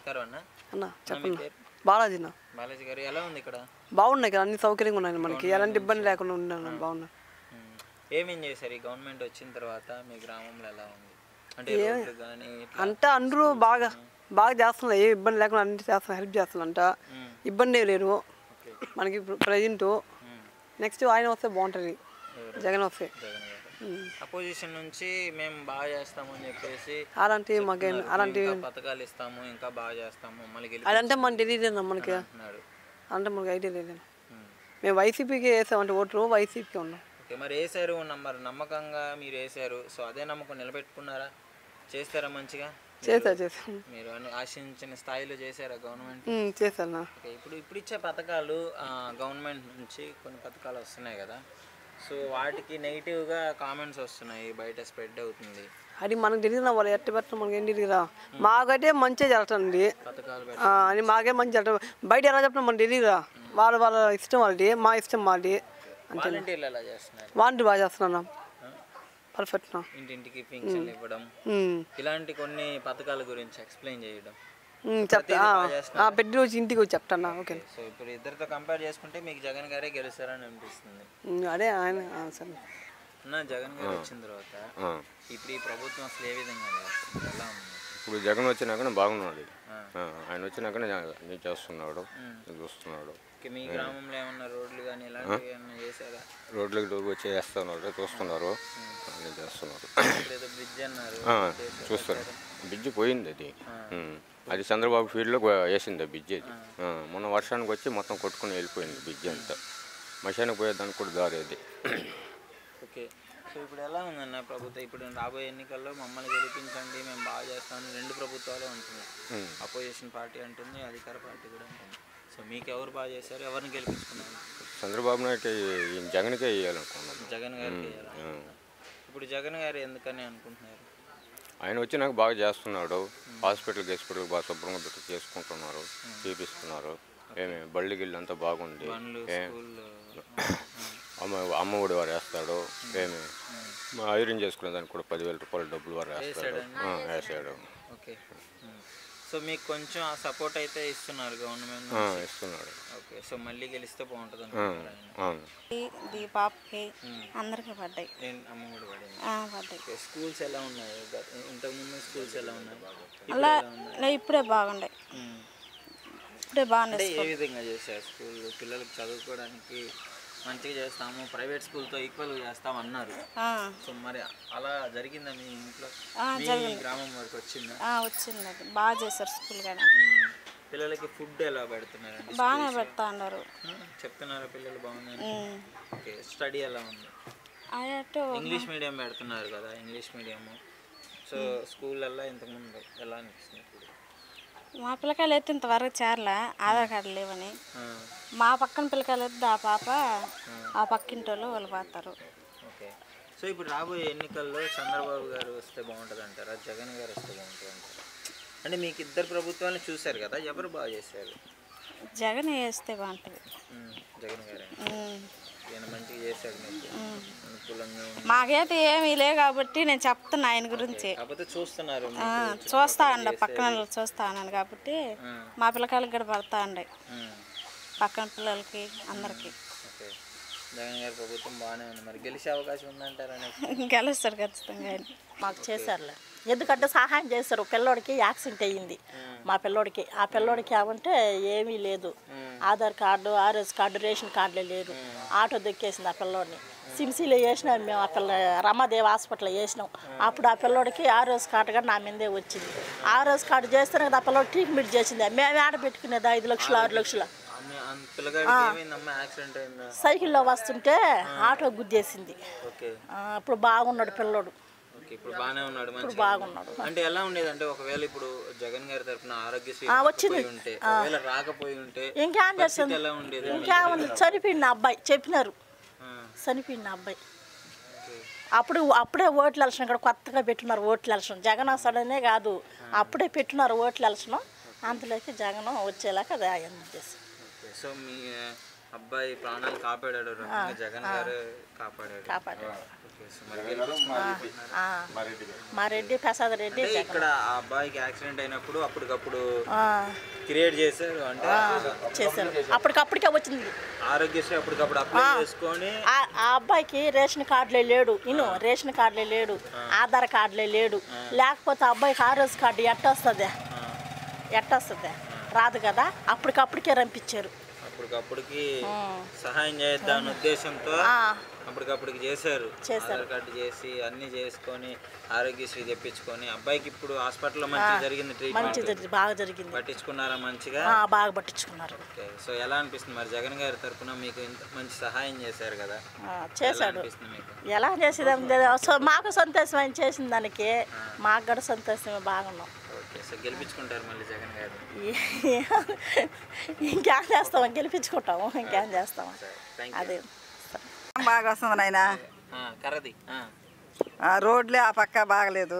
నమస్కారం అన్న అన్న మీ చెప్పండి పేరు? బాలాజీ అన్న బాలాజీ గారు ఎలా ఉంది ఇక్కడ బాగున్నాయి ఇక్కడ అన్ని సౌకర్యంగా ఉన్నాయి మనకి ఎలాంటి ఇబ్బంది లేకుండా ఉన్నాను బాగున్నాయి ఉమ్. ఏమేం చేశారు ఈ గవర్నమెంట్ వచ్చిన తర్వాత మీ గ్రామంలో ఎలా ఉంది అంటే రోడ్లు కానీ అంటే అందరూ బాగా బాగా చేస్తున్నారు ఏ ఇబ్బంది లేకుండా అన్ని చేస్తున్నారు హెల్ప్ చేస్తున్నారంట ఇబ్బంది ఏం లేరు మనకి ప్రజెంట్ నెక్స్ట్ ఆయన వస్తే బాగుంటుంది జగన్ వస్తే జగన్ గారు అపోజిషన్ నుంచి మేము బాగా చేస్తామని చెప్పేసి అలాంటి మాకేం అలాంటి ఇంకా పథకాలు ఇస్తాము ఇంకా బాగా చేస్తాము మళ్ళీ గెలిపి అదంటే మనకి తెలియదు అన్న మనకి అంటున్నాడు అంటే మనకి ఐడియా లేదు ఉమ్. మేము వైసీపీకి వేసామంటే ఓట్లు వైసీపీకి ఉన్నాం ఓకే మరి వేసారు మరి నమ్మకంగా మీరు వేసారు సో అదే నమ్మకం నిలబెట్టుకున్నారా చేస్తారా మంచిగా చేసా చేసాను మీరు అను- ఆశించిన స్థాయిలో చేశారా గవర్నమెంట్ చేశాను ఓకే ఇప్పుడు ఇప్పుడు ఇచ్చే పథకాలు ఆ, గవర్నమెంట్ నుంచి కొన్ని పథకాలు వస్తున్నాయి కదా సో వాటికి నెగిటివ్గా కామెంట్స్ వస్తున్నాయి బయట స్ప్రెడ్ అవుతుంది అది మనకు తెలియదు వాళ్ళు ఎట్ట పెట్టడం మనకి ఏం తెలియదురా మాకైతే మంచిగా జరుగుతుంది పథకాలు ఆ, అని మాకే మంచి జరుగుతుంది బయట ఎలా చెప్పడం మనకు తెలియదురా వాళ్ళ వాళ్ళ ఇష్టం వాళ్ళది మా ఇష్టం మాది వాలంటీర్లు ఎలా చేస్తున్నారు వాంటి బాగా చేస్తున్నాను పర్ఫెక్ట్ ఇంటింటికి పింఛన్లు ఇవ్వడం ఇలాంటి కొన్ని పథకాల గురించి ఎక్స్ప్లెయిన్ చేయడం చెప్తా ఆ, పెద్ద రోజు ఇంటికి వచ్చి చెప్తాను ఓకే సో ఇప్పుడు ఇద్దరితో కంపేర్ చేసుకుంటే మీకు జగన్ గారే గెలుస్తారని అనిపిస్తుంది ఉమ్, అదే ఆయన ఆ, సరే అన్న జగన్ గారు వచ్చిన తర్వాత ఇప్పుడు ఈ ప్రభుత్వం అసలు ఏ విధంగా చేస్తుంది ఎలా ఉంది ఇప్పుడు జగన్ వచ్చినాకనే బాగున్నాడు ఆ, ఆయన వచ్చినాకనే అన్నీ చేస్తున్నాడు చూస్తున్నాడు ఓకే, మీ గ్రామంలో ఏమన్నా రోడ్లు కానీ ఇలాంటివి ఏమన్నా చేశారా రోడ్లకి డోర్ వచ్చి వేస్తున్నారు చూస్తున్నారు అన్నీ చేస్తున్నారు ఇప్పుడు ఏదో బ్రిడ్జ్ అన్నారు ఆ, చూస్తారు బిజ్జి పోయింది అది ఉమ్. అది చంద్రబాబు ఫీల్డ్లో వేసింది ఆ బిజ్జి అది ఆ, మొన్న వర్షానికి వచ్చి మొత్తం కొట్టుకుని వెళ్ళిపోయింది బిజ్జి అంతా మశానికి పోయేదానికి కూడా దారి అది ఓకే సో ఇప్పుడు ఎలా ఉందన్న ప్రభుత్వం ఇప్పుడు రాబోయే ఎన్నికల్లో మమ్మల్ని గెలిపించండి మేము బాగా చేస్తామని రెండు ప్రభుత్వాలు అంటున్నాయి అపోజిషన్ పార్టీ అంటుంది అధికార పార్టీ కూడా అంటుంది సో మీకు ఎవరు బాగా చేశారు ఎవరిని గెలిపించుకున్నారు చంద్రబాబు నాయుడు ఈయన జగన్కే వేయాలనుకున్నాను జగన్ గారికి వేయాలా? ఇప్పుడు జగన్ గారు ఎందుకని అనుకుంటున్నారు ఆయన వచ్చి నాకు బాగా చేస్తున్నాడు హాస్పిటల్ హాస్పిటల్ బాగా శుభ్రంగా పెట్టి చేసుకుంటున్నారు చూపిస్తున్నారు ఏమి బళ్ళు గిళ్ళు అంతా బాగుంది బండ్లు ఏ స్కూల్లో అమ్మ అమ్మ ఒడి వారు వేస్తాడు ఏమి మా ఐరన్ చేసుకునే దానికి కూడా పదివేల రూపాయలు డబ్బులు వారు వేస్తాడు ఆ, వేసాడు ఓకే ఉమ్. సో మీకు కొంచెం ఆ సపోర్ట్ అయితే ఇస్తున్నారు గవర్నమెంట్ ఆ, ఇస్తున్నాడు ఓకే సో మళ్ళీ గెలిస్తే బాగుంటుంది ఆ, అనుకుంటున్నారు ఆయన. అవును దీపాప్కి అందరికి పడ్డాయి ఏం అమ్మ కూడా పడింది ఆ, పడ్డాయి ఓకే స్కూల్స్ ఎలా ఉన్నాయి గ- ఇంతకుముందు స్కూల్స్ ఎలా ఉన్నాయి ఇప్పుడు అలా ఎలా ఉన్నాయి లే, ఇప్పుడే బాగుండాయి ఉమ్. ఇప్పుడే బాగున్నాయి అంటే ఏ విధంగా చేశారు స్కూల్ పిల్లలకు చదువుకోవడానికి మంచిగా చేస్తాము ప్రైవేట్ స్కూల్తో ఈక్వల్గా చేస్తాం అన్నారు ఆ, సో మరి అలా జరిగిందా మీ ఇంట్లో ఆ, మీ గ్రామం వరకు వచ్చిందా ఆ, వచ్చింది అది బాగా చేశారు స్కూల్ కానీ ఉమ్. పిల్లలకి ఫుడ్ ఎలా పెడుతున్నారండి బాగానే పెడతా ఉన్నారు ఉమ్, చెప్తున్నారా పిల్లలు బాగుందని ఉమ్. ఓకే స్టడీ ఎలా ఉంది అటు ఇంగ్లీష్ మీడియం పెడుతున్నారు కదా ఇంగ్లీష్ మీడియము సో స్కూళ్ళల్లో ఇంతకుముందు ఎలా అనిపిస్తుంది ఇప్పుడు మా పిల్లకాయలు అయితే ఇంతవరకు చేరలే ఆధార్ కార్డు లేవని ఆ, మా పక్కన పిల్లకాయలు అయితే ఆ పాప ఆ పక్కింటి వాళ్ళు వాళ్ళు పోతారు ఓకే సో ఇప్పుడు రాబోయే ఎన్నికల్లో చంద్రబాబు గారు వస్తే బాగుంటుంది అంటారా జగన్ గారు వస్తే బాగుంటుంది అంటారా అంటే మీకు ఇద్దరు ప్రభుత్వాలను చూశారు కదా ఎవరు బాగా చేశారు జగన్ వేస్తే బాగుంటుంది ఉమ్, జగన్ గారే ఉమ్. ఈయన మంచిగా చేశాడు మీకు అనుకూలంగా ఉంది మాకైతే ఏమీ లే కాబట్టి నేను చెప్తున్నా ఆయన గురించి కాకపోతే చూస్తున్నారు ఆ, మీకు చూస్తా ఉండ పక్కన వాళ్ళు చూస్తా ఉన్నాను కాబట్టి మా పిల్లకాయలకి కూడా పడతా ఉండే ఉమ్, పక్కన పిల్లలకి అందరికి ఓకే జగన్ గారి ప్రభుత్వం బాగానే ఉంది మరి గెలిచే అవకాశం ఉందంటారా నెక్స్ట్ గెలుస్తారు ఖచ్చితంగా ఆయన మాకు చేశారులే ఎందుకంటే సహాయం చేశారు పిల్లోడికి యాక్సిడెంట్ అయ్యింది మా పిల్లోడికి ఆ పిల్లోడికి ఏమంటే ఏమీ లేదు ఆధార్ కార్డు ఆర్ఎస్ కార్డు రేషన్ కార్డులే లేదు ఆటో దొక్కేసింది ఆ పిల్లోడిని సిమ్సీలో వేసినాం మేము ఆ పిల్ల రమాదేవి హాస్పిటల్లో వేసినాం అప్పుడు ఆ పిల్లోడికి ఆర్ఎస్ కార్డు కూడా నా మీదే వచ్చింది ఆర్ఎస్ కార్డు చేస్తేనే కదా ఆ పిల్లోడు ట్రీట్మెంట్ చేసింది మేము ఆడ పెట్టుకునేది ఐదు లక్షలు ఆరు లక్షలు అమ్మ అన్- పిల్లగాడికి ఏమైందమ్మా యాక్సిడెంట్ అయిందా సైకిల్లో వస్తుంటే ఆటో గుద్దేసింది ఓకే ఆ, ఇప్పుడు బాగున్నాడు పిల్లోడు ఓకే ఇప్పుడు బాగానే ఉన్నాడు మంచిగా బాగున్నాడు అంటే ఎలా ఉండేది అంటే ఒకవేళ ఇప్పుడు జగన్ గారి తరఫున ఆరోగ్యశ్రీ ఆ, వచ్చింది. రాకపోయి ఉంటే ఒకవేళ రాకపోయి ఉంటే ఇంకేం పరిస్థితి చేస్తుంది ఎలా ఉండేది ఇంకేముంది చనిపోయింది అబ్బాయి చెప్పినారు ఆ, చనిపోయింది అబ్బాయి ఓకే. అప్పుడు అప్పుడే ఓట్లు ఎలక్షన్ ఇక్కడ కొత్తగా పెట్టున్నారు ఓట్లు ఎలక్షన్ జగన్ వస్తాడనే కాదు అప్పుడే పెట్టున్నారు ఓట్లు ఎలక్షన్ అంతలోకి జగన్ వచ్చేలాగా అది ఆయన ఉద్దేశం ఓకే. సో మీ ఆ, అబ్బాయి ప్రాణాలు కాపాడాడు రకంగా జగన్ గారు కాపాడాడు కాపాడాడు ఓకే సో మరి గెలిపించుకున్నారు. ఆ. మా రెడ్డి ప్రసాద్ రెడ్డి అంటే ఇక్కడ ఆ అబ్బాయికి యాక్సిడెంట్ అయినప్పుడు అప్పటికప్పుడు ఆ, క్రియేట్ చేశారు అంటే చేశారు అప్పటికప్పటికే వచ్చింది ఆరోగ్యశ్రీ అప్పటికప్పుడు అప్లై చేసుకొని ఆ ఆ అబ్బాయికి రేషన్ కార్డులే లేడు ఇను రేషన్ కార్డులే లేడు ఆధార్ కార్డులే లేడు లేకపోతే ఆ అబ్బాయికి ఆర్ఎస్ కార్డు ఎట్టొస్తుంది ఎట్టొస్తుంది రాదు కదా అప్పటికప్పటికే రంపించారు అప్పటికప్పటికి సహాయం చేద్దాం ఉద్దేశంతో ఆ, అప్పటికప్పటికి చేశారు చేశారు. ఆధార్ కార్డు చేసి అన్ని చేసుకొని ఆరోగ్యశ్రీ తెప్పించుకొని అబ్బాయికి ఇప్పుడు హాస్పిటల్లో మంచి జరిగింది మంచి ట్రీట్మెంట్ జరిగింది బాగా జరిగింది పట్టించుకున్నారా మంచిగా ఆ, బాగా పట్టించుకున్నారు ఓకే సో ఎలా అనిపిస్తుంది మరి జగన్ గారి తరపున మీకు ఇంత మంచి సహాయం చేశారు కదా ఆ, ఎలా చేశాడు అనిపిస్తుంది మీకు ఎలా చేసేది సో మాకు సంతోషం ఆయన చేసిన దానికి మాకు కూడా సంతోషమే బాగున్నాం ఓకే సో గెలిపించుకుంటారు మళ్ళీ జగన్ గారు ఇంకేం చేస్తాం గెలిపించుకుంటాము ఇంకేం చేస్తాము థ్యాంక్ అదే బాగా వస్తుంది నాయన యూ కరది ఆ. ఆ రోడ్లే ఆ పక్క బాగలేదు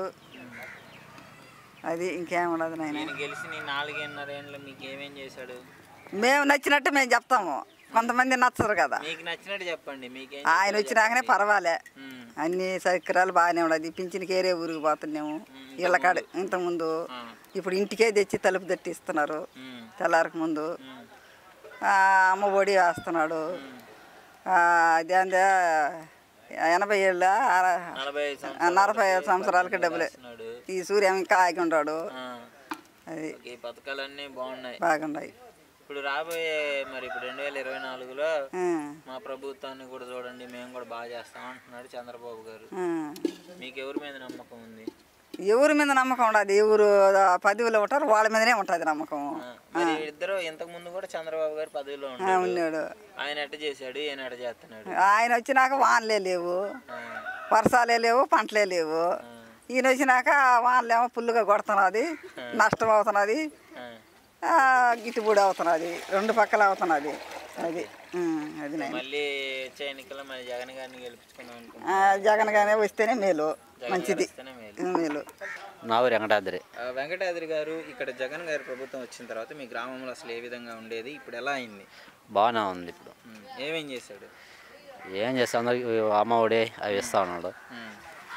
అది ఇంకేం ఉండదు నాయన నేను గెలిచి నీ నాలుగున్నర ఏళ్ళు మీకు ఏమేం చేశాడు మేము నచ్చినట్టు మేము చెప్తాము కొంతమంది నచ్చరు కదా మీకు నచ్చినట్టు చెప్పండి మీకేం ఆయన వచ్చినాకనే పర్వాలే ఉమ్, అన్ని సౌకర్యాలు బాగానే ఉండదు పింఛన్కి ఏరే ఊరికి పోతున్నాము ఇళ్ళకాడ ఇంతకుముందు ఇప్పుడు ఇంటికే తెచ్చి తలుపు తట్టి ఇస్తున్నారు ఉమ్, తెల్లారికి ముందు ఉమ్, ఆ, అమ్మ ఒడి వేస్తున్నాడు ఆ, అదేందే ఎనభై ఏళ్ళ నలభై ఐదు నలభై ఐదు సంవత్సరాలకి డబ్బులే సంవత్సరాలు ఈ సూర్యం ఇంకా ఆగి ఉన్నాడు ఆ, అది ఓకే, ఈ పథకాలన్నీ బాగున్నాయి బాగున్నాయి ఇప్పుడు రాబోయే మరి ఇప్పుడు రెండు వేల ఇరవై నాలుగులో ఆ, మా ప్రభుత్వాన్ని కూడా చూడండి మేము కూడా బాగా చేస్తాం అంటున్నాడు చంద్రబాబు గారు ఆ. మీకు ఎవరి మీద నమ్మకం ఉంది ఎవరి మీద నమ్మకం ఉండదు ఎవరు పదవిలో ఉంటారు వాళ్ళ మీదనే ఉంటుంది నమ్మకం ఆ, మరి ఇద్దరు ఇంతకు ముందు కూడా చంద్రబాబు గారు పదవిలో ఆ, ఉన్నాడు ఉన్నాడు ఆయన ఎట్ట చేశాడు ఈయన ఎట్ట చేస్తున్నాడు ఆయన వచ్చినాక వానలే లేవు ఆ, వర్షాలే లేవు పంటలే లేవు ఈయన వచ్చినాక వానలేమో ఫుల్గా కొడుతున్నది నష్టం అవుతున్నది ఆ. ఆ, గిట్టుబడి అవుతున్నది రెండు పక్కల అవుతున్నది అది ఉమ్, అది నేను మళ్ళీ వచ్చే ఎన్నికల్లో మరి జగన్ గారిని గెలిపించుకుందాం అనుకుంటున్నాం ఆ, జగన్ గానే వస్తేనే మేలు మంచిది వస్తేనే మేలు. ఉమ్, మేలు నా ఊరు వెంకటాద్రి ఆ, వెంకటాద్రి గారు ఇక్కడ జగన్ గారి ప్రభుత్వం వచ్చిన తర్వాత మీ గ్రామంలో అసలు ఏ విధంగా ఉండేది ఇప్పుడు ఎలా అయింది బాగానే ఉంది ఇప్పుడు ఉమ్, ఏమేం చేశాడు ఏం చేస్తా అందరికి అమ్మ ఒడి అవి ఇస్తా ఉన్నాడు ఉమ్,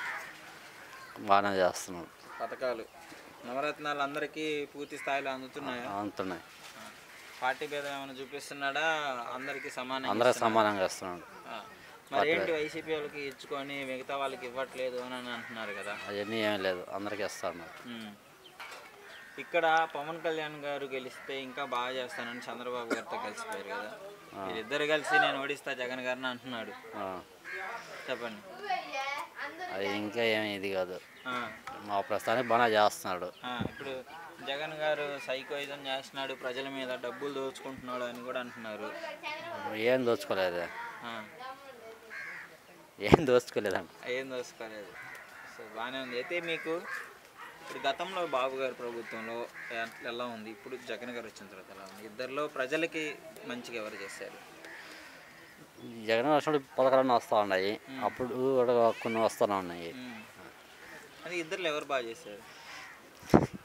బాగానే చేస్తున్నాడు పథకాలు నవరత్నాలు అందరికీ పూర్తి స్థాయిలో అందుతున్నాయా అందుతున్నాయి పార్టీ భేదం ఏమైనా చూపిస్తున్నాడా అందరికీ సమానం అందరికి సమానంగా ఇస్తున్నాడు మరి ఏంటి వైసీపీ వాళ్ళకి ఇచ్చుకొని మిగతా వాళ్ళకి ఇవ్వట్లేదు అని అని అంటున్నారు కదా అవన్నీ ఏమీ లేదు అందరికి ఇస్తా ఉన్నాడు ఉమ్. ఇక్కడ పవన్ కళ్యాణ్ గారు గెలిస్తే ఇంకా బాగా చేస్తానని చంద్రబాబు గారితో కలిసిపోయారు కదా వీళ్ళిద్దరు కలిసి నేను ఓడిస్తా జగన్ గారిని అంటున్నాడు ఆ, చెప్పండి అది ఇంకా ఏమీ ఇది కాదు ఆ, మా ప్రస్తుతానికి బాగా చేస్తున్నాడు ఆ, ఇప్పుడు జగన్ గారు సైకోయిజం చేస్తున్నాడు ప్రజల మీద డబ్బులు దోచుకుంటున్నాడు అని కూడా అంటున్నారు ఏం దోచుకోలేదు ఆ, ఏం దోచుకోలేదంట ఏం దోచుకోలేదు సో బాగానే ఉంది అయితే మీకు ఇప్పుడు గతంలో బాబు గారి ప్రభుత్వంలో ఎట్లా- ఎలా ఉంది ఇప్పుడు జగన్ గారు వచ్చిన తర్వాత ఎలా ఉంది ఇద్దరిలో ప్రజలకి మంచిగా ఎవరు చేశారు జగన్ వచ్చినప్పుడు పథకాలన్నీ వస్తూ ఉన్నాయి అప్పుడు కూడా కొన్ని వస్తూనే ఉన్నాయి ఉమ్. అది ఇద్దరు ఎవరు బాగా చేశారు